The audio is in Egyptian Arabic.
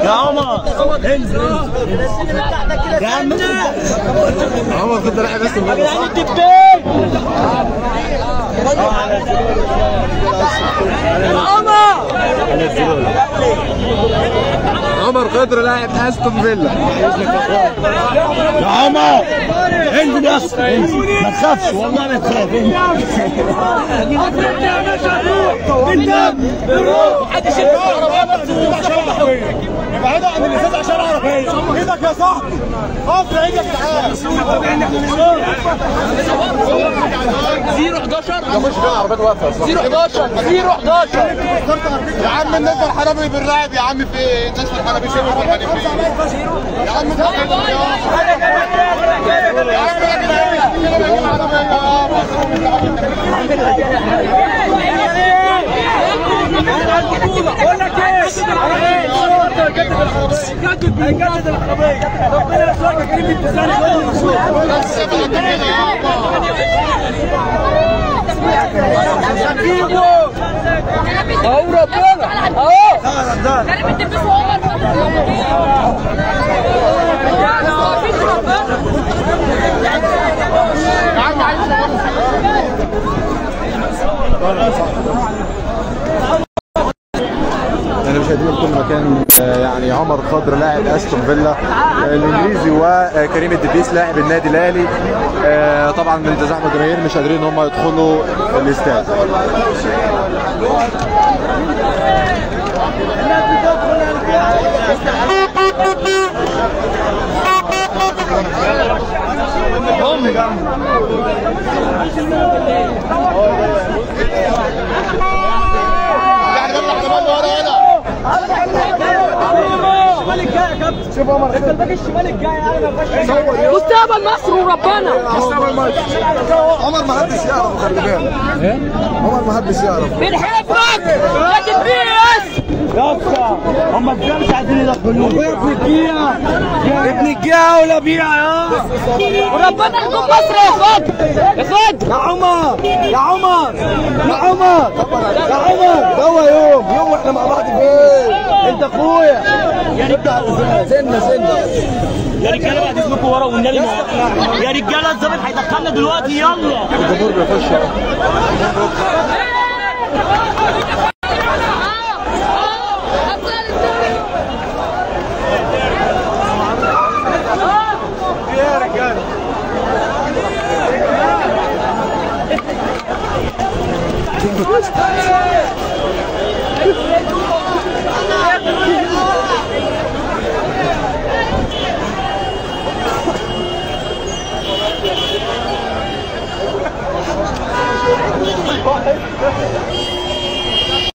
يا عمر انزل يا عم عمر كنت لاعب اسم يا فيلا جدعان صح؟ الدبان يا عمر عمر خضر لاعب استون فيلا يا عمر انزل يا اسطى انزل ما تخافش والله ما تخاف ابعدوا عن اللسان عشان اعرف ايه ايدك يا صاحبي اقف ايدك تعالى ده مش كده عربيات واقفه صح؟ يا عم الناس الحرامي بالراعب يا عم في ايه؟ الناس الحرامي شبه الحرامي في ايه؟ يا عم انت يا بقول لك ايه هيجدد هيجدد العربيه ربنا يسعدك يا كريم انت اهو ربنا اهو كريم الدبيس وعمر انا مشاهدين في كل مكان آه، يعني عمر خضر لاعب استون فيلا آه، الانجليزي وكريم الدبيس لاعب النادي الاهلي آه، طبعا من تزاحم الجماهير مش قادرين ان هم يدخلوا الاستاد يعني يلا على بالي ورا هنا شوف عمر انت الباقي الشمال الجاي انا ما فيهاش مستقبل مصر وربنا عمر ما حدش يعرف خلي بالك عمر ما حدش يعرف بنحبك يا دبيس يا اسطى هم ازاي مش عايزين يدخلوه ابن الجيعه ابن الجيعه ولا بيع يا وربنا يحكم مصر يا فضل يا فضل يا عمر يا عمر يا عمر يا عمر هو يوم يوم واحنا مع بعض فين انت اخويا سنه سنه يا رجاله بعد اذنكم ورا والنبي يا رجاله الظابط هيدخلنا دلوقتي يلا الجمهور بيخش أهو.